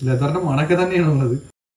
ലെതറിന്റെ മണൊക്കെ തന്നെയാണ് ഉള്ളത്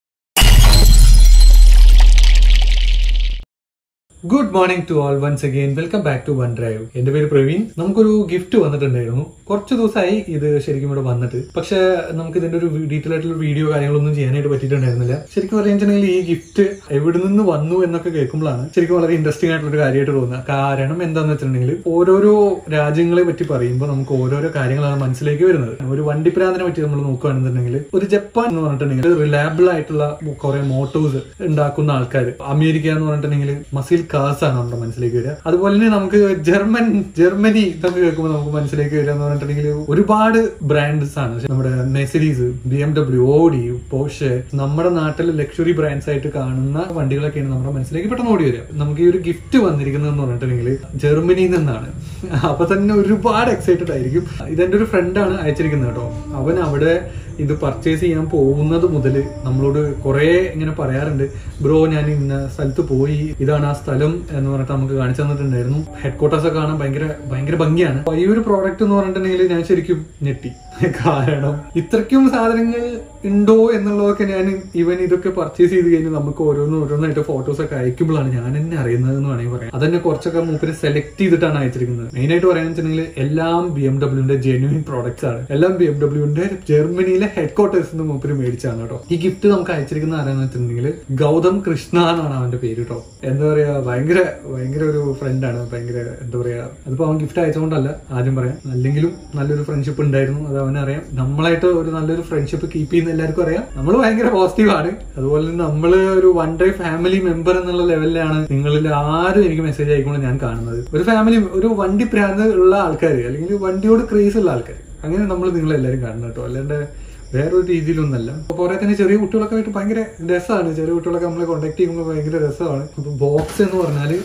good morning to all once again welcome back to one drive എന്റെ പേര് പ്രവീൺ നമുക്കൊരു ഗിഫ്റ്റ് വന്നിട്ടുണ്ടായിരുന്നു കുറച്ച് ദിവസമായി ഇത് ശരിക്കും ഇവിടെ വന്നിട്ട് പക്ഷെ നമുക്ക് ഇതിന്റെ ഒരു ഡീറ്റെയിൽ ആയിട്ടുള്ള വീഡിയോ കാര്യങ്ങളൊന്നും ചെയ്യാനായിട്ട് പറ്റിയിട്ടുണ്ടായിരുന്നില്ല ശരിക്കും പറയുകയാണെന്നുണ്ടെങ്കിൽ ഈ ഗിഫ്റ്റ് എവിടെ നിന്ന് വന്നു എന്നൊക്കെ കേൾക്കുമ്പോഴാണ് ശരിക്കും വളരെ ഇൻട്രസ്റ്റിംഗ് ആയിട്ടുള്ള ഒരു കാര്യമായിട്ട് തോന്നുന്നത് കാരണം എന്താന്ന് വെച്ചിട്ടുണ്ടെങ്കിൽ ഓരോരോ രാജ്യങ്ങളെ പറ്റി പറയുമ്പോൾ നമുക്ക് ഓരോരോ കാര്യങ്ങളാണ് മനസ്സിലേക്ക് വരുന്നത് ഒരു വണ്ടിപ്രാന്തിനെ പറ്റി നമ്മൾ നോക്കുകയാണെന്നുണ്ടെങ്കിൽ ഒരു ജപ്പാൻ എന്ന് പറഞ്ഞിട്ടുണ്ടെങ്കിൽ റിലയബിൾ ആയിട്ടുള്ള കുറെ മോട്ടോസ് ഉണ്ടാക്കുന്ന ആൾക്കാർ അമേരിക്ക എന്ന് പറഞ്ഞിട്ടുണ്ടെങ്കിൽ മസിൽ കാസ് ആണ് നമ്മുടെ മനസ്സിലേക്ക് വരിക അതുപോലെ തന്നെ നമുക്ക് ജർമ്മൻ ജർമ്മനി ഇതൊക്കെ കേൾക്കുമ്പോൾ നമുക്ക് മനസ്സിലേക്ക് വരിക എന്ന് പറഞ്ഞിട്ടുണ്ടെങ്കിൽ ഒരുപാട് ബ്രാൻഡ്സ് ആണ് നമ്മുടെ Mercedes B M W Audi Porsche നമ്മുടെ നാട്ടിൽ ലക്ഷറി ബ്രാൻഡ്സ് ആയിട്ട് കാണുന്ന വണ്ടികളൊക്കെയാണ് നമ്മുടെ മനസ്സിലേക്ക് പെട്ടെന്ന് ഓടി വരിക നമുക്ക് ഈ ഒരു ഗിഫ്റ്റ് വന്നിരിക്കുന്നതെന്ന് പറഞ്ഞിട്ടുണ്ടെങ്കിൽ ജർമ്മനിയിൽ നിന്നാണ് അപ്പൊ തന്നെ ഒരുപാട് എക്സൈറ്റഡ് ആയിരിക്കും ഇതെന്റെ ഒരു ഫ്രണ്ടാണ് അയച്ചിരിക്കുന്നത് കേട്ടോ അവൻ അവിടെ ഇത് പർച്ചേസ് ചെയ്യാൻ പോകുന്നത് മുതൽ നമ്മളോട് കുറെ ഇങ്ങനെ പറയാറുണ്ട് ബ്രോ ഞാൻ ഇന്ന സ്ഥലത്ത് പോയി ഇതാണ് ആ സ്ഥലം എന്ന് പറഞ്ഞിട്ട് നമുക്ക് കാണിച്ചു തന്നിട്ടുണ്ടായിരുന്നു ഹെഡ് ക്വാർട്ടേഴ്സ് ഒക്കെ കാണാൻ ഭയങ്കര ഭയങ്കര ഭംഗിയാണ് അപ്പൊ ഈ ഒരു പ്രോഡക്റ്റ് എന്ന് പറഞ്ഞിട്ടുണ്ടെങ്കിൽ ഞാൻ ശരിക്കും ഞെട്ടി കാരണം ഇത്രയ്ക്കും സാധനങ്ങൾ ഉണ്ടോ എന്നുള്ളതൊക്കെ ഞാൻ ഇവൻ ഇതൊക്കെ പർച്ചേസ് ചെയ്ത് കഴിഞ്ഞ് നമുക്ക് ഓരോന്നും ഓരോന്നായിട്ട് ഫോട്ടോസ് ഒക്കെ അയക്കുമ്പോഴാണ് ഞാൻ തന്നെ അറിയുന്നത് എന്ന് വേണമെങ്കിൽ പറയാം അതന്നെ കുറച്ചൊക്കെ മൂപ്പര് സെലക്ട് ചെയ്തിട്ടാണ് അയച്ചിരിക്കുന്നത് മെയിൻ ആയിട്ട് പറയാന്ന് വെച്ചിട്ടുണ്ടെങ്കിൽ എല്ലാം ബി എം ഡബ്ല്യൂന്റെ ജെന്യൂൻ പ്രോഡക്ട്സ് ആണ് എല്ലാം ബി എം ഡബ്ല്യൂന്റെ ജർമ്മനിയിലെ ഹെഡ് ക്വാർട്ടേഴ്സ് നിന്ന് മൂപ്പര് മേടിച്ചാണ് കേട്ടോ ഈ ഗിഫ്റ്റ് നമുക്ക് അയച്ചിരിക്കുന്ന ആരാന്ന് വെച്ചിട്ടുണ്ടെങ്കിൽ ഗൗതം കൃഷ്ണ എന്നാണ് അവന്റെ പേര് കേട്ടോ എന്താ പറയാ ഭയങ്കര ഭയങ്കര ഒരു ഫ്രണ്ടാണ് ഭയങ്കര എന്താ പറയാ അതിപ്പോ അവൻ ഗിഫ്റ്റ് അയച്ചുകൊണ്ടല്ല ആദ്യം പറയാം അല്ലെങ്കിലും നല്ലൊരു ഫ്രണ്ട്ഷിപ്പ് ഉണ്ടായിരുന്നു അത് അവനറിയാം നമ്മളായിട്ട് ഒരു നല്ലൊരു ഫ്രണ്ട്ഷിപ്പ് കീപ്പ് ചെയ്യുന്ന എല്ലാവർക്കും അറിയാം നമ്മൾ ഭയങ്കര പോസിറ്റീവ് ആണ് അതുപോലെ തന്നെ നമ്മൾ ഒരു വൺ ഡേ ഫാമിലി മെമ്പർ എന്നുള്ള ലെവലിലാണ് നിങ്ങളിൽ ആരും എനിക്ക് മെസ്സേജ് അയക്കുമ്പോൾ ഞാൻ കാണുന്നത് ഒരു ഫാമിലി ഒരു വണ്ടി പ്രാന്ത് ഉള്ള ആൾക്കാർ അല്ലെങ്കിൽ വണ്ടിയോട് ക്രേസ് ഉള്ള ആൾക്കാർ അങ്ങനെ നമ്മൾ നിങ്ങളെല്ലാവരും കാണുന്നത് കേട്ടോ അല്ലാണ്ട് വേറൊരു രീതിയിലൊന്നല്ല അപ്പൊ പോരാ തന്നെ ചെറിയ കുട്ടികളൊക്കെ ആയിട്ട് ഭയങ്കര രസമാണ് ചെറിയ കുട്ടികളൊക്കെ നമ്മളെ കോൺടാക്ട് ചെയ്യുമ്പോൾ ഭയങ്കര രസമാണ് അപ്പൊ ബോക്സ് എന്ന് പറഞ്ഞാല്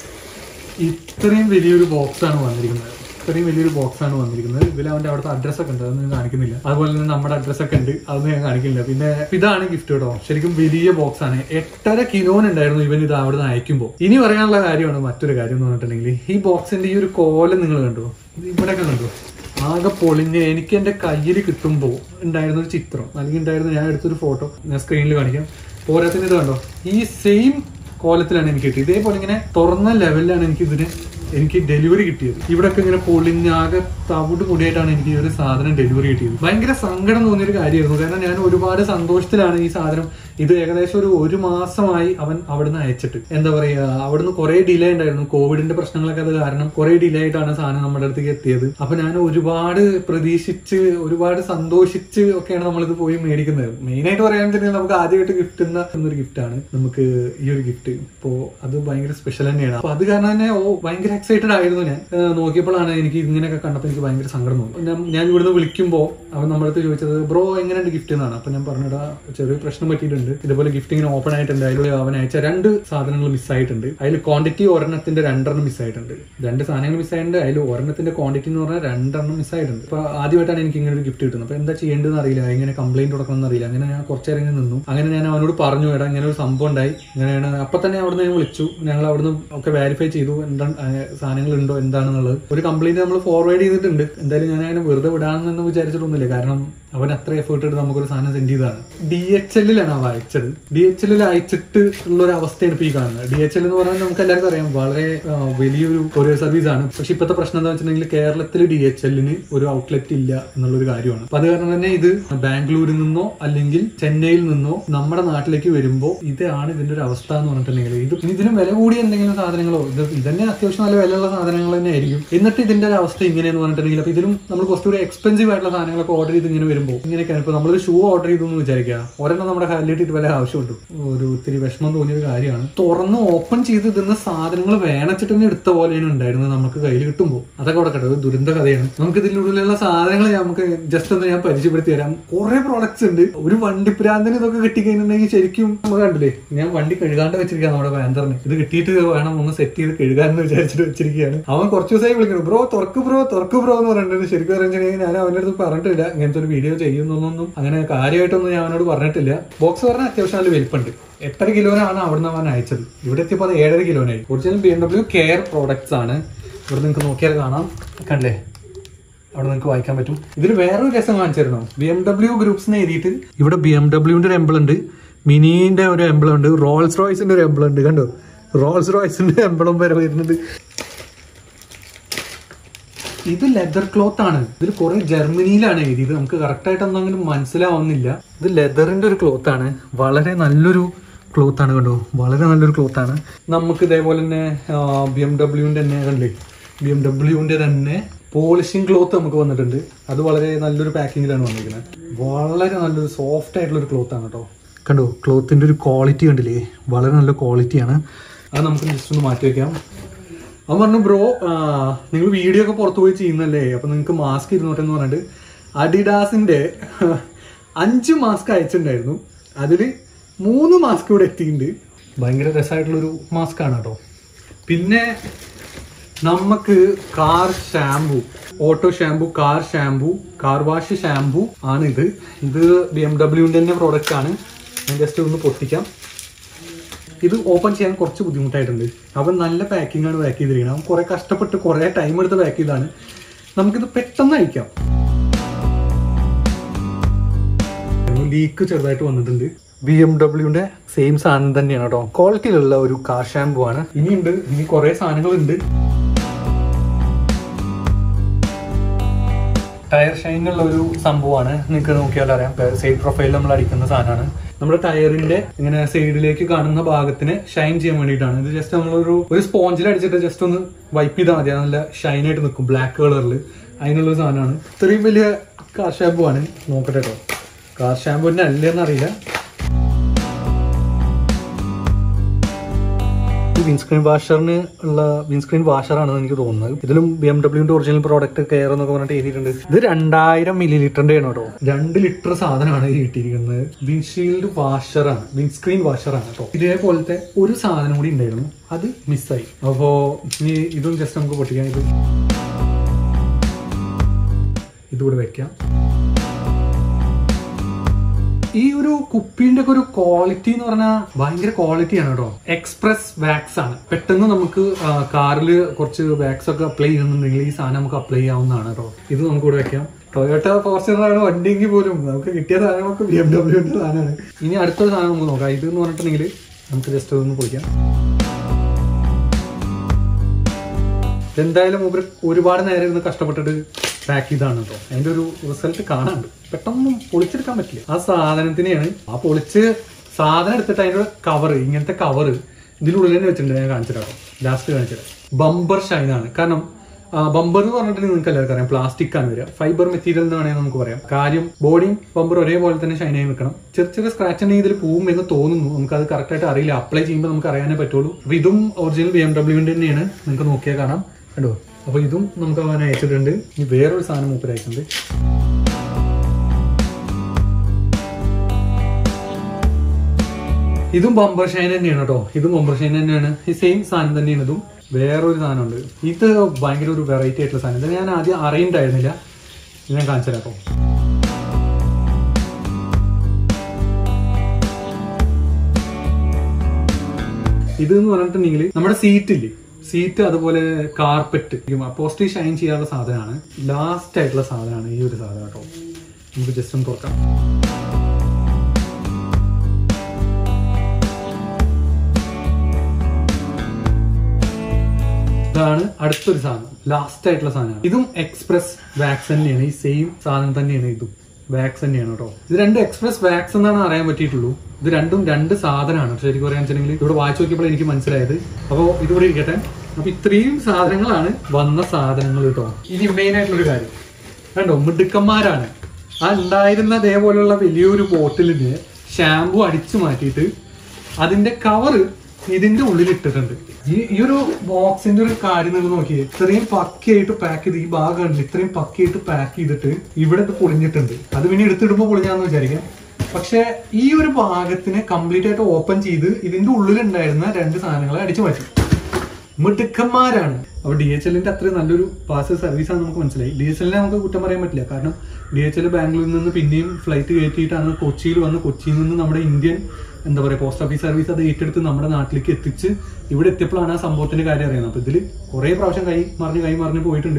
ഇത്രയും വലിയൊരു ബോക്സ് ആണ് വന്നിരിക്കുന്നത് ഇത്രയും വലിയൊരു ബോക്സ് ആണ് വന്നിരിക്കുന്നത് ഇതിൽ അവന്റെ അവിടുത്തെ അഡ്രസ് ഒക്കെ ഉണ്ട് അതൊന്നും ഞാൻ കാണിക്കുന്നില്ല അതുപോലെ തന്നെ നമ്മുടെ അഡ്രസ് ഒക്കെ ഉണ്ട് അതൊന്നും ഞാൻ കാണിക്കുന്നില്ല പിന്നെ ഇതാണ് ഗിഫ്റ്റ് കേട്ടോ ശരിക്കും വലിയ ബോക്സ് ആണ് എട്ടര കിലോൻ ഉണ്ടായിരുന്നു ഇവൻ ഇത് അവിടെ നിന്ന് അയക്കുമ്പോൾ ഇനി പറയാനുള്ള കാര്യമാണ് മറ്റൊരു കാര്യം എന്ന് പറഞ്ഞിട്ടുണ്ടെങ്കിൽ ഈ ബോക്സിന്റെ ഈ ഒരു കോലം നിങ്ങൾ കണ്ടോ ഇവിടെയൊക്കെ കണ്ടോ ആകെ പൊളിഞ്ഞ് എനിക്ക് എന്റെ കയ്യിൽ കിട്ടുമ്പോൾ ഉണ്ടായിരുന്ന ഒരു ചിത്രം അല്ലെങ്കിൽ ഉണ്ടായിരുന്ന ഞാൻ എടുത്തൊരു ഫോട്ടോ ഞാൻ സ്ക്രീനിൽ കാണിക്കാം പോരാത്തിന് ഇത് കണ്ടോ ഈ സെയിം കോലത്തിലാണ് എനിക്ക് കിട്ടിയത് ഇതേപോലെ ഇങ്ങനെ തുറന്ന ലെവലിലാണ് എനിക്ക് ഇതിന് എനിക്ക് ഡെലിവറി കിട്ടിയത് ഇവിടൊക്കെ ഇങ്ങനെ പൊളിഞ്ഞാകെ തവിട് പൊടിയായിട്ടാണ് എനിക്ക് ഈ ഒരു സാധനം ഡെലിവറി കിട്ടിയത് ഭയങ്കര സങ്കടം തോന്നിയൊരു കാര്യമായിരുന്നു കാരണം ഞാൻ ഒരുപാട് സന്തോഷത്തിലാണ് ഈ സാധനം ഇത് ഏകദേശം ഒരു ഒരു മാസമായി അവൻ അവിടുന്ന് അയച്ചിട്ട് എന്താ പറയാ അവിടുന്ന് കുറെ ഡിലേ ഉണ്ടായിരുന്നു കോവിഡിന്റെ പ്രശ്നങ്ങളൊക്കെ അത് കാരണം കുറെ ഡിലേ ആയിട്ടാണ് സാധനം നമ്മുടെ അടുത്തേക്ക് എത്തിയത് അപ്പൊ ഞാൻ ഒരുപാട് പ്രതീക്ഷിച്ച് ഒരുപാട് സന്തോഷിച്ച് ഒക്കെയാണ് നമ്മളിത് പോയി മേടിക്കുന്നത് മെയിൻ ആയിട്ട് പറയാന്നുണ്ടെങ്കിൽ നമുക്ക് ആദ്യമായിട്ട് കിട്ടുന്ന എന്നൊരു ഗിഫ്റ്റാണ് നമുക്ക് ഈ ഒരു ഗിഫ്റ്റ് ഇപ്പോ അത് ഭയങ്കര സ്പെഷ്യൽ തന്നെയാണ് അപ്പൊ അത് കാരണം തന്നെ ഓ ഭയങ്കര എക്സൈറ്റഡ് ആയിരുന്നു ഞാൻ ഏഹ് നോക്കിയപ്പോഴാണ് എനിക്ക് ഇങ്ങനെയൊക്കെ കണ്ടപ്പോൾ എനിക്ക് ഭയങ്കര സങ്കടം തോന്നി ഞാൻ- ഞാൻ ഇവിടുന്ന് വിളിക്കുമ്പോൾ അവൻ നമ്മുടെ അടുത്ത് ചോദിച്ചത് ബ്രോ എങ്ങനെയുണ്ട് ഗിഫ്റ്റ് എന്നാണ് അപ്പൊ ഞാൻ പറഞ്ഞിടാ ചെറിയ പ്രശ്നം പറ്റിയിട്ടുണ്ട് ഇതുപോലെ ഗിഫ്റ്റ് ഇങ്ങനെ ഓപ്പൺ ആയിട്ടുണ്ട് അതിൽ അവൻ അയച്ച രണ്ട് സാധനങ്ങൾ മിസ്സായിട്ടുണ്ട് അതിൽ ക്വാണ്ടിറ്റി ഒരെണ്ണത്തിന്റെ രണ്ടെണ്ണം മിസ്സായിട്ടുണ്ട് രണ്ട് സാധനങ്ങൾ മിസ്സായിട്ടുണ്ട് അതിൽ ഒരെണ്ണത്തിന്റെ ക്വാണ്ടിറ്റി എന്ന് പറഞ്ഞാൽ രണ്ടെണ്ണം മിസ്സായിട്ടുണ്ട് അപ്പൊ ആദ്യമായിട്ടാണ് എനിക്ക് ഇങ്ങനെ ഒരു ഗിഫ്റ്റ് കിട്ടുന്നത് അപ്പൊ എന്താ ചെയ്യേണ്ടതെന്ന് അറിയില്ല എങ്ങനെ കംപ്ലൈന്റ് കൊടുക്കണം എന്നറിയില്ല അങ്ങനെ ഞാൻ കുറച്ചു നേരം ഇങ്ങനെ നിന്നു അങ്ങനെ ഞാൻ അവനോട് പറഞ്ഞു എടാ ഇങ്ങനെ ഒരു സംഭവം ഉണ്ടായി ഇങ്ങനെയാണ് അപ്പൊ തന്നെ അവിടുന്ന് ഞാൻ വിളിച്ചു ഞങ്ങൾ അവിടുന്ന് ഒക്കെ വെരിഫൈ ചെയ്തു എന്താ സാധനങ്ങൾ ഉണ്ടോ എന്താണെന്നുള്ളത് ഒരു കംപ്ലൈന്റ് നമ്മൾ ഫോർവേഡ് ചെയ്തിട്ടുണ്ട് എന്തായാലും ഞാൻ അങ്ങനെ വെറുതെ വിടാമെന്ന് വിചാരിച്ചിട്ടൊന്നുമില്ല കാരണം അവൻ അത്ര എഫേർട്ട് എടുത്ത് നമുക്കൊരു സാധനം സെൻഡ് ചെയ്തതാണ് ഡി എച്ച് എല്ലിലാണ് അവ അയച്ചത് ഡി എച്ച് എല്ലിൽ അയച്ചിട്ട് ഉള്ള ഒരു അവസ്ഥയാണ് ഇപ്പൊ ഈ കാണുന്നത് ഡി എച്ച് എൽ എന്ന് പറഞ്ഞാൽ നമുക്ക് എല്ലാവർക്കും അറിയാം വളരെ ആ, വലിയൊരു കൊറിയർ സർവീസ് ആണ് പക്ഷെ ഇപ്പോഴത്തെ പ്രശ്നം എന്താ വെച്ചിട്ടുണ്ടെങ്കിൽ കേരളത്തിൽ ഡി എച്ച് എല്ലിന് ഒരു ഔട്ട്ലെറ്റ് ഇല്ല എന്നുള്ളൊരു കാര്യമാണ് അപ്പൊ അത് കാരണം തന്നെ ഇത് ബാംഗ്ലൂരിൽ നിന്നോ അല്ലെങ്കിൽ ചെന്നൈയിൽ നിന്നോ നമ്മുടെ നാട്ടിലേക്ക് വരുമ്പോൾ ഇതാണ് ഇതിന്റെ ഒരു അവസ്ഥ എന്ന് പറഞ്ഞിട്ടുണ്ടെങ്കിൽ ഇത് ഇനി ഇതിന് വില കൂടിയ എന്തെങ്കിലും സാധനങ്ങളോ ഇത് ഇതന്നെ അത്യാവശ്യം നല്ല വിലയുള്ള സാധനങ്ങൾ തന്നെ ആയിരിക്കും എന്നിട്ട് ഇതിന്റെ ഒരു അവസ്ഥ ഇങ്ങനെയെന്ന് പറഞ്ഞിട്ടുണ്ടെങ്കിൽ അപ്പൊ ഇതിലും നമ്മൾ കുറച്ചുകൂടി എക്സ്പെൻസീവ് ആയിട്ടുള്ള സാധനങ്ങളൊക്കെ ഓർഡർ ചെയ്ത് ഇങ്ങനെ വരുമ്പോൾ ഇങ്ങനെയൊക്കെയാണ് ഇപ്പൊ നമ്മളൊരു ഷൂ ഓർഡർ ചെയ്തു എന്ന് വിചാരിക്കുക ഒരെണ്ണം നമ്മുടെ കാലിലിട്ട് വല്ല ആവശ്യമുണ്ട് ഒരു ഒത്തിരി വിഷമം തോന്നിയ ഒരു കാര്യമാണ് തുറന്ന് ഓപ്പൺ ചെയ്ത് ഇതിന്ന് സാധനങ്ങൾ വേണച്ചിട്ട് തന്നെ എടുത്ത പോലെയാണ് ഉണ്ടായിരുന്നത് നമുക്ക് കയ്യിൽ കിട്ടുമ്പോൾ അതൊക്കെ അവിടെ കേട്ടോ ഒരു ദുരന്ത കഥയാണ് നമുക്ക് ഇതിനുള്ളിലുള്ള സാധനങ്ങൾ നമുക്ക് ജസ്റ്റ് ഒന്ന് ഞാൻ പരിചയപ്പെടുത്തി തരാം കുറെ പ്രോഡക്ട്സ് ഉണ്ട് ഒരു വണ്ടി പ്രാന്തിന് ഇതൊക്കെ കിട്ടിക്കഴിഞ്ഞിട്ടുണ്ടെങ്കിൽ ശരിക്കും നമ്മൾ കണ്ടില്ലേ ഞാൻ വണ്ടി കഴുകാണ്ട് വെച്ചിരിക്കുക നമ്മുടെ പാന്തറിന് ഇത് കിട്ടിയിട്ട് വേണം ഒന്ന് സെറ്റ് ചെയ്ത് കഴുകാന്ന് വിചാരിച്ചിട്ട് വെച്ചിരിക്കുകയാണ് അവൻ കുറച്ച് ദിവസമായി വിളിക്കണം ബ്രോ തുറക്ക് ബ്രോ തുറക്ക് ബ്രോ എന്ന് പറഞ്ഞിട്ട് ശരിക്കും പറഞ്ഞിട്ടുണ്ടെങ്കിൽ ഞാൻ അവൻ്റെ അടുത്ത് പറഞ്ഞിട്ടില്ല ഇങ്ങനത്തെ ഒരു വീഡിയോ ചെയ്യുന്നൊന്നും അങ്ങനെ കാര്യമായിട്ടൊന്നും ഞാൻ അവനോട് പറഞ്ഞിട്ടില്ല ബോക്സ് പറഞ്ഞാൽ അത്യാവശ്യം നല്ല വലിപ്പമുണ്ട് എത്ര കിലോനാണ് അവിടുന്ന് അവൻ അയച്ചത് ഇവിടെ എത്തിയപ്പോൾ അത് ഏഴര കിലോനായി original B M W care products ആണ് ഇവിടെ നിങ്ങൾക്ക് നോക്കിയാൽ കാണാം കണ്ടില്ലേ അവിടെ നിങ്ങൾക്ക് വായിക്കാൻ പറ്റും ഇതിൽ വേറൊരു രസം കാണിച്ചിരുന്നു ബി എം ഡബ്ല്യു ഗ്രൂപ്പ്സിനെ എഴുതിയിട്ട് ഇവിടെ ബി എം ഡബ്ല്യുവിന്റെ ഒരു എംബിൾ ഉണ്ട് മിനിന്റെ ഒരു എംബിൾ ഉണ്ട് റോൾസ് റോയ്സിന്റെ ഒരു എംബിൾ ഉണ്ട് കണ്ടോ റോൾസ് റോയ്സിന്റെ എംബിളും വരെ വരുന്നുണ്ട് ഇത് ലെതർ ക്ലോത്ത് ആണ് ഇതിൽ കുറെ ജർമ്മനിയിലാണ് എഴുതിയത് നമുക്ക് കറക്റ്റ് ആയിട്ട് എന്തെങ്കിലും മനസ്സിലാവുന്നില്ല ഇത് ലെതറിന്റെ ഒരു ക്ലോത്ത് ആണ് വളരെ നല്ലൊരു ക്ലോത്ത് ആണ് കണ്ടോ വളരെ നല്ലൊരു ക്ലോത്ത് ആണ് നമുക്ക് ഇതേപോലെ തന്നെ ബി എം ഡബ്ല്യുവിന്റെ തന്നെ കണ്ടില്ലേ ബി എം ഡബ്ല്യുവിന്റെ തന്നെ പോളിഷിംഗ് ക്ലോത്ത് നമുക്ക് വന്നിട്ടുണ്ട് അത് വളരെ നല്ലൊരു പാക്കിങ്ങിലാണ് വന്നിരിക്കുന്നത് വളരെ നല്ലൊരു സോഫ്റ്റ് ആയിട്ടുള്ള ഒരു ക്ലോത്ത് ആണ് കേട്ടോ കണ്ടോ ക്ലോത്തിന്റെ ഒരു ക്വാളിറ്റി കണ്ടില്ലേ വളരെ നല്ല ക്വാളിറ്റിയാണ് അത് നമുക്ക് ജസ്റ്റ് ഒന്ന് മാറ്റി വെക്കാം അവൻ പറഞ്ഞു ബ്രോ നിങ്ങൾ വീഡിയോ ഒക്കെ പുറത്തു പോയി ചെയ്യുന്നല്ലേ അപ്പൊ നിങ്ങൾക്ക് മാസ്ക് ഇരുന്നോട്ടെന്ന് പറഞ്ഞിട്ട് അഡിഡാസിന്റെ അഞ്ച് മാസ്ക് അയച്ചിട്ടുണ്ടായിരുന്നു അതില് മൂന്ന് മാസ്ക് ഇവിടെ എത്തിയിട്ടുണ്ട് ഭയങ്കര രസമായിട്ടുള്ളൊരു മാസ്ക് ആണ് കേട്ടോ പിന്നെ നമുക്ക് car shampoo auto shampoo car shampoo car wash shampoo ആണ് ഇത് ഇത് ബി എം ഡബ്ല്യുവിന്റെ തന്നെ പ്രോഡക്റ്റ് ആണ് ഞാൻ ജസ്റ്റ് ഒന്ന് പൊട്ടിക്കാം ഇത് ഓപ്പൺ ചെയ്യാൻ കുറച്ച് ബുദ്ധിമുട്ടായിട്ടുണ്ട് അവൻ നല്ല പാക്കിംഗ് ആണ് പാക്ക് ചെയ്തിരിക്കുന്നത് അവൻ കുറെ കഷ്ടപ്പെട്ട് കുറെ ടൈം എടുത്ത് പാക്ക് ചെയ്താണ് നമുക്കിത് പെട്ടെന്ന് അയക്കാം ലീക്ക് ചെറുതായിട്ട് വന്നിട്ടുണ്ട് ബി എം ഡബ്ല്യുന്റെ സെയിം സാധനം തന്നെയാണ് കേട്ടോ ക്വാളിറ്റിയിലുള്ള ഒരു കാർ ഷാമ്പു ആണ് ഇനിയുണ്ട് ഇനി കുറെ സാധനങ്ങളുണ്ട് ടയർ ഷൈനുള്ള ഒരു സംഭവമാണ് നിങ്ങൾക്ക് നോക്കിയാൽ അറിയാം സൈഡ് പ്രൊഫൈൽ നമ്മൾ അടിക്കുന്ന സാധനമാണ് നമ്മുടെ ടയറിന്റെ ഇങ്ങനെ സൈഡിലേക്ക് കാണുന്ന ഭാഗത്തിന് ഷൈൻ ചെയ്യാൻ വേണ്ടിയിട്ടാണ് ഇത് ജസ്റ്റ് നമ്മളൊരു ഒരു സ്പോഞ്ചിൽ അടിച്ചിട്ട് ജസ്റ്റ് ഒന്ന് വൈപ്പ് ചെയ്താൽ മതി അത് നല്ല ഷൈൻ ആയിട്ട് നിൽക്കും ബ്ലാക്ക് കളറിൽ അതിനുള്ള ഒരു സാധനമാണ് ഇത്രയും വലിയ കാർ ഷാമ്പു ആണ് നോക്കട്ടെ കേട്ടോ കാർ ഷാമ്പുവിന്റെ അല്ലേന്ന് അറിയില്ല വിൻസ്ക്രീൻ വാഷറിന് ഉള്ള വിൻസ്ക്രീൻ വാഷറാണെന്ന് എനിക്ക് തോന്നുന്നത് ഇതിലും ബി എം ഡബ്ല്യൂന്റെ ഒറിജിനൽ പ്രോഡക്റ്റ് കെയർ എന്നൊക്കെ പറഞ്ഞിട്ട് എഴുതിയിട്ടുണ്ട് ഇത് രണ്ടായിരം മില്ലി ലിറ്ററിന്റെ ആണ് കേട്ടോ രണ്ട് ലിറ്റർ സാധനമാണ് ഈ കിട്ടിയിരിക്കുന്നത് വിൻഷീൽഡ് വാഷറാണ് വിൻസ്ക്രീൻ വാഷറാണ് കേട്ടോ ഇതേപോലത്തെ ഒരു സാധനം കൂടി ഉണ്ടായിരുന്നു അത് മിസ്സായി അപ്പോ ഇനി ഇതും ജസ്റ്റ് നമുക്ക് പൊട്ടിക്കാം ഇത് ഇതുകൂടെ വെക്കാം ഈ ഒരു കുപ്പീന്റെ ഒക്കെ ഒരു ക്വാളിറ്റി എന്ന് പറഞ്ഞാൽ ഭയങ്കര ക്വാളിറ്റിയാണ് കേട്ടോ എക്സ്പ്രസ് വാക്സ് ആണ് പെട്ടെന്ന് നമുക്ക് കാറിൽ കുറച്ച് വാക്സ് ഒക്കെ അപ്ലൈ ചെയ്യുന്നുണ്ടെങ്കിൽ ഈ സാധനം നമുക്ക് അപ്ലൈ ചെയ്യാവുന്നതാണ് കേട്ടോ ഇത് നമുക്ക് ഇവിടെ വെക്കാം ടൊയോട്ട ഫോർച്യൂണറാണ് വണ്ടിയെങ്കിൽ പോലും നമുക്ക് കിട്ടിയ സാധനങ്ങളൊക്കെ ബി എം ഡബ്ല്യൂന്റെ സാധനമാണ് ഇനി അടുത്തൊരു സാധനം നമുക്ക് നോക്കാം ഇത് എന്ന് പറഞ്ഞിട്ടുണ്ടെങ്കിൽ നമുക്ക് ജസ്റ്റ് ഒന്ന് പൊളിക്കാം എന്തായാലും മൂപ്പര് ഒരുപാട് നേരം ഇരുന്ന് കഷ്ടപ്പെട്ടിട്ട് പാക്ക് ചെയ്താണ് കേട്ടോ അതിന്റെ ഒരു റിസൾട്ട് കാണാണ്ട് പെട്ടെന്ന് പൊളിച്ചെടുക്കാൻ പറ്റില്ല ആ സാധനത്തിനെയാണ് ആ പൊളിച്ച് സാധനം എടുത്തിട്ട് അതിന്റെ കവർ ഇങ്ങനത്തെ കവർ ഇതിനുള്ളിൽ തന്നെ വെച്ചിട്ടുണ്ട് ഞാൻ കാണിച്ചിട്ടോ ലാസ്റ്റ് കാണിച്ചിട്ട് ബമ്പർ ഷൈൻ ആണ് കാരണം ബമ്പർ എന്ന് പറഞ്ഞിട്ട് നിങ്ങൾക്ക് എല്ലാവർക്കും അറിയാം പ്ലാസ്റ്റിക് ആണ് വരിക ഫൈബർ മെറ്റീരിയൽ എന്ന് വേണമെങ്കിൽ നമുക്ക് പറയാം കാര്യം ബോഡിയും ബമ്പർ ഒരേപോലെ തന്നെ ഷൈൻ ആയി നിൽക്കണം ചെറിയ ചെറിയ സ്ക്രാച്ച് ഉണ്ടെങ്കിൽ ഇതിൽ പോവും എന്ന് തോന്നുന്നു നമുക്ക് അത് കറക്റ്റ് ആയിട്ട് അറിയില്ല അപ്ലൈ ചെയ്യുമ്പോൾ നമുക്ക് അറിയാനേ പറ്റുള്ളൂ അപ്പൊ ഇതും ഒറിജിനൽ ബി എം ഡബ്ല്യൂവിന്റെ തന്നെയാണ് നിങ്ങൾക്ക് നോക്കിയാൽ കാണാം കണ്ടോ അപ്പൊ ഇതും നമുക്ക് അവൻ അയച്ചിട്ടുണ്ട് ഇനി വേറൊരു സാധനം മൂപ്പര് അയച്ചിട്ടുണ്ട് ഇതും ബമ്പർ ഷൈൻ തന്നെയാണ് കേട്ടോ ഇതും ബമ്പർ ഷൈൻ തന്നെയാണ് ഈ സെയിം സാധനം തന്നെയാണ് ഇതും വേറൊരു സാധനമുണ്ട് ഇത് ഭയങ്കര ഒരു വെറൈറ്റി ആയിട്ടുള്ള സാധനം ഇത് ഞാൻ ആദ്യം അറിയണ്ടായിരുന്നില്ല ഇത് ഞാൻ കാണിച്ചു തരാം കേട്ടോ ഇത് എന്ന് പറഞ്ഞിട്ടുണ്ടെങ്കിൽ നമ്മുടെ സീറ്റില്ലേ സീറ്റ് അതുപോലെ കാർപ്പറ്റ് പോസ്റ്റ് ഷൈൻ ചെയ്യാനുള്ള സാധനമാണ് ലാസ്റ്റ് ആയിട്ടുള്ള സാധനമാണ് ഈ ഒരു സാധനം കേട്ടോ നമുക്ക് ജസ്റ്റ് ഒന്ന് തുറക്കാം ഇതാണ് അടുത്തൊരു സാധനം ലാസ്റ്റ് ആയിട്ടുള്ള സാധനമാണ് ഇതും എക്സ്പ്രസ് വാക്സ് തന്നെയാണ് ഈ സെയിം സാധനം തന്നെയാണ് ഇതും വാക്സ് തന്നെയാണ് കേട്ടോ ഇത് രണ്ട് എക്സ്പ്രസ് വാക്സ് എന്നാണ് അറിയാൻ പറ്റിയിട്ടുള്ളൂ ഇത് രണ്ടും രണ്ട് സാധനമാണ് ശരിക്കും പറയാൻ വെച്ചിട്ടുണ്ടെങ്കിൽ ഇവിടെ വായിച്ചു നോക്കിയപ്പോൾ എനിക്ക് മനസ്സിലായത് അപ്പോൾ ഇതുകൂടി ഇരിക്കട്ടെ അപ്പൊ ഇത്രയും സാധനങ്ങളാണ് വന്ന സാധനങ്ങൾ കേട്ടോ ഇനി മെയിൻ ആയിട്ടുള്ള ഒരു കാര്യം കണ്ടോ മിടുക്കന്മാരാണ് ആ ഉണ്ടായിരുന്ന അതേപോലെയുള്ള വലിയൊരു ബോട്ടിലിന് ഷാമ്പു അടിച്ചു മാറ്റിയിട്ട് അതിന്റെ കവറ് ഇതിന്റെ ഉള്ളിൽ ഇട്ടിട്ടുണ്ട് ഈ ഈ ഒരു ബോക്സിന്റെ ഒരു കാര്യം നിങ്ങൾ നോക്കിയേ ഇത്രയും പക്കയായിട്ട് പാക്ക് ചെയ്ത് ഈ ഭാഗം കണ്ടില്ല ഇത്രയും പക്കയായിട്ട് പാക്ക് ചെയ്തിട്ട് ഇവിടെ ഇത് പൊളിഞ്ഞിട്ടുണ്ട് അത് പിന്നെ എടുത്തിടുമ്പോൾ പൊളിഞ്ഞാന്ന് വിചാരിക്കാം പക്ഷെ ഈ ഒരു ഭാഗത്തിനെ കംപ്ലീറ്റ് ആയിട്ട് ഓപ്പൺ ചെയ്ത് ഇതിന്റെ ഉള്ളിലുണ്ടായിരുന്ന രണ്ട് സാധനങ്ങളെ അടിച്ചു മാറ്റി മിടുക്കന്മാരാണ് അപ്പൊ ഡി എച്ച് എല്ലിന്റെ അത്രയും നല്ലൊരു പാർസൽ സർവീസ് ആണ് നമുക്ക് മനസ്സിലായി ഡി എച്ച് എല്ലിനെ നമുക്ക് കുറ്റം പറയാൻ പറ്റില്ല കാരണം ഡി എച്ച് എൽ ബാംഗ്ലൂരിൽ നിന്ന് പിന്നെയും ഫ്ലൈറ്റ് കയറ്റിയിട്ടാണ് കൊച്ചിയിൽ വന്ന് കൊച്ചിയിൽ നിന്ന് നമ്മുടെ ഇന്ത്യൻ എന്താ പറയുക പോസ്റ്റ് ഓഫീസ് സർവീസ് അത് ഏറ്റെടുത്ത് നമ്മുടെ നാട്ടിലേക്ക് എത്തിച്ച് ഇവിടെ എത്തിയപ്പോഴാണ് ആ സംഭവത്തിന്റെ കാര്യം അറിയുന്നത് അപ്പൊ ഇതിൽ കുറെ പ്രാവശ്യം കൈ മറിഞ്ഞ് കൈ മറിഞ്ഞ് പോയിട്ടുണ്ട്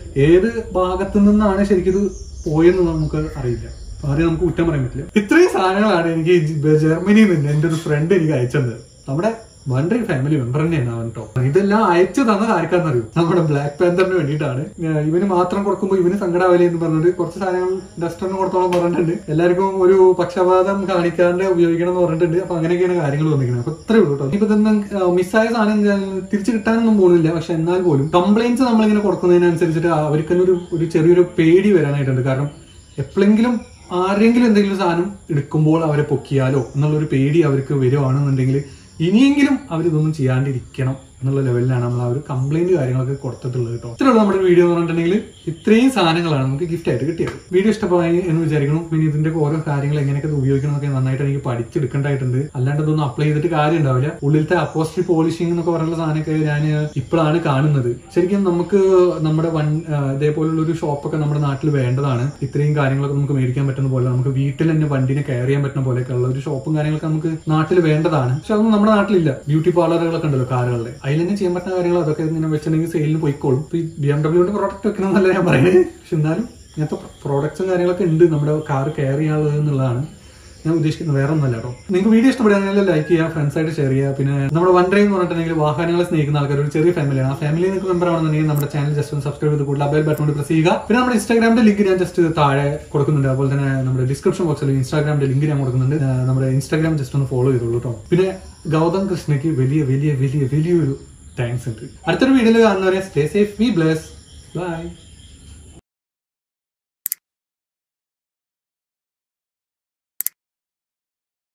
ഏത് ഭാഗത്തു നിന്നാണ് ശരിക്കും ഇത് പോയെന്ന് നമുക്ക് അറിയില്ല ആരെയും നമുക്ക് കുറ്റം പറയാൻ പറ്റില്ല ഇത്രയും സാധനങ്ങളാണ് എനിക്ക് ഈ ജ- ജർമ്മനിയിൽ നിന്ന് എന്റെ ഒരു ഫ്രണ്ട് എനിക്ക് അയച്ചത് നമ്മുടെ വണ്ടറി ഫാമിലി മെമ്പർ തന്നെയാണ് അവൻ കേട്ടോ ഇതെല്ലാം അയച്ചു തന്നത് ആർക്കാന്നറിയോ നമ്മുടെ ബ്ലാക്ക് പാന്തറിന് വേണ്ടിയിട്ടാണ് ഏഹ് ഇവന് മാത്രം കൊടുക്കുമ്പോൾ ഇവന് സങ്കടാവില്ല എന്ന് പറഞ്ഞിട്ട് കുറച്ച് സാധനങ്ങൾ ഡസ്റ്ററിന് കൊടുത്തോളം പറഞ്ഞിട്ടുണ്ട് എല്ലാവർക്കും ഒരു പക്ഷപാതം കാണിക്കാണ്ട് ഉപയോഗിക്കണം എന്ന് പറഞ്ഞിട്ടുണ്ട് അപ്പൊ അങ്ങനെയൊക്കെയാണ് കാര്യങ്ങൾ വന്നിരിക്കുന്നത് അപ്പൊ ഇത്രേ ഉള്ളൂ കേട്ടോ ഇപ്പൊ ഇതൊന്നും മിസ്സായ സാധനം ഞാൻ തിരിച്ചു കിട്ടാനൊന്നും പോകുന്നില്ല പക്ഷെ എന്നാൽ പോലും കംപ്ലൈന്റ്സ് നമ്മളിങ്ങനെ കൊടുക്കുന്നതിനനുസരിച്ചിട്ട് അവർക്ക് തന്നെ ഒരു ഒരു ചെറിയൊരു പേടി വരാനായിട്ടുണ്ട് കാരണം എപ്പോഴെങ്കിലും ആരെങ്കിലും എന്തെങ്കിലും സാധനം എടുക്കുമ്പോൾ അവരെ പൊക്കിയാലോ എന്നുള്ളൊരു പേടി അവർക്ക് വരുവാണെന്നുണ്ടെങ്കിൽ ഇനിയെങ്കിലും അവരിതൊന്നും ചെയ്യാണ്ടിരിക്കണം എന്നുള്ള ലെവലിലാണ് നമ്മൾ ആ ഒരു കംപ്ലൈന്റ് കാര്യങ്ങളൊക്കെ കൊടുത്തിട്ടുള്ളത് കേട്ടോ ഇത്രയുള്ള നമ്മുടെ വീഡിയോ എന്ന് പറഞ്ഞിട്ടുണ്ടെങ്കിൽ ഇത്രയും സാധനങ്ങളാണ് നമുക്ക് ഗിഫ്റ്റ് ആയിട്ട് കിട്ടിയത് വീഡിയോ ഇഷ്ടമായി എന്ന് വിചാരിക്കണം പിന്നെ ഇതിന്റെ ഓരോ കാര്യങ്ങൾ എങ്ങനെയൊക്കെ ഇത് ഉപയോഗിക്കണം എന്നൊക്കെ നന്നായിട്ട് എനിക്ക് പഠിച്ചെടുക്കേണ്ടതായിട്ടുണ്ട് അല്ലാണ്ട് ഇതൊന്നും അപ്ലൈ ചെയ്തിട്ട് കാര്യം ഉണ്ടാവില്ല ഉള്ളിലത്തെ അപ്പോസ്ട്രി പോളിഷിംഗ് എന്നൊക്കെ പറഞ്ഞുള്ള സാധനമൊക്കെ ഞാൻ ഇപ്പോഴാണ് കാണുന്നത് ശരിക്കും നമുക്ക് നമ്മുടെ വൺ ആ, ഇതേപോലുള്ള ഒരു ഷോപ്പൊക്കെ നമ്മുടെ നാട്ടിൽ വേണ്ടതാണ് ഇത്രയും കാര്യങ്ങളൊക്കെ നമുക്ക് മേടിക്കാൻ പറ്റുന്ന പോലെ നമുക്ക് വീട്ടിൽ തന്നെ വണ്ടിനെ കെയർ ചെയ്യാൻ പറ്റുന്ന പോലെയൊക്കെ ഉള്ള ഒരു ഷോപ്പും കാര്യങ്ങളൊക്കെ നമുക്ക് നാട്ടിൽ വേണ്ടതാണ് പക്ഷെ അതൊന്നും നമ്മുടെ നാട്ടിലില്ല ബ്യൂട്ടി പാർലറുകളൊക്കെ ഉണ്ടല്ലോ കാറുകളുടെ അതിൽ തന്നെ ചെയ്യാൻ പറ്റുന്ന കാര്യങ്ങൾ അതൊക്കെ ഇങ്ങനെ വെച്ചിട്ടുണ്ടെങ്കിൽ സെയിലിന് പോയിക്കോളും ഇപ്പൊ ഈ ബി എം ഡബ്ല്യൂന്റെ പ്രോഡക്റ്റ് വെക്കണമെന്നല്ല ഞാൻ പറയുന്നത് പക്ഷെ എന്നാലും ഇങ്ങനത്തെ പ്രോഡക്ട്സും കാര്യങ്ങളൊക്കെ ഉണ്ട് നമ്മുടെ കാർ കെയർ ചെയ്യാനുള്ളത് എന്നുള്ളതാണ് ഞാൻ ഉദ്ദേശിക്കുന്നത് വേറെ ഒന്നല്ല കേട്ടോ നിങ്ങൾക്ക് വീഡിയോ ഇഷ്ടപ്പെടുകയാണെങ്കിൽ ലൈക്ക് ചെയ്യുക ഫ്രണ്ട്സ് ആയിട്ട് ഷെയർ ചെയ്യുക പിന്നെ നമ്മുടെ വൺ ഡ്രൈവ് എന്ന് പറഞ്ഞിട്ടുണ്ടെങ്കിൽ വാഹനങ്ങളെ സ്നേഹിക്കുന്ന ആൾക്കാർ ഒരു ചെറിയ ഫാമിലിയാണ് ആ ഫാമിലി നിങ്ങൾക്ക് മെമ്പർ ആണെന്നുണ്ടെങ്കിൽ നമ്മുടെ ചാനൽ ജസ്റ്റ് ഒന്ന് സബ്സ്ക്രൈബ് ചെയ്ത് കൂടുതൽ ബെൽ ബട്ടൺ പ്രസ് ചെയ്യുക പിന്നെ നമ്മുടെ ഇൻസ്റ്റാഗ്രാമിന്റെ ലിങ്ക് ഞാൻ ജസ്റ്റ് താഴെ കൊടുക്കുന്നുണ്ട് അതുപോലെ തന്നെ നമ്മുടെ ഡിസ്ക്രിപ്ഷൻ ബോക്സിൽ ഇൻസ്റ്റാഗ്രാമിന്റെ ലിങ്ക് ഞാൻ കൊടുക്കുന്നുണ്ട് ആ, നമ്മുടെ ഇൻസ്റ്റാഗ്രാം ജസ്റ്റ് ഒന്ന് ഫോളോ ചെയ്തോളൂ കേട്ടോ പിന്നെ ഗൗതം കൃഷ്ണയ്ക്ക് വലിയ വലിയ വലിയ വലിയൊരു താങ്ക്സ് ഉണ്ട് അടുത്തൊരു വീഡിയോയിൽ കാണുന്നവരെ stay safe be bless by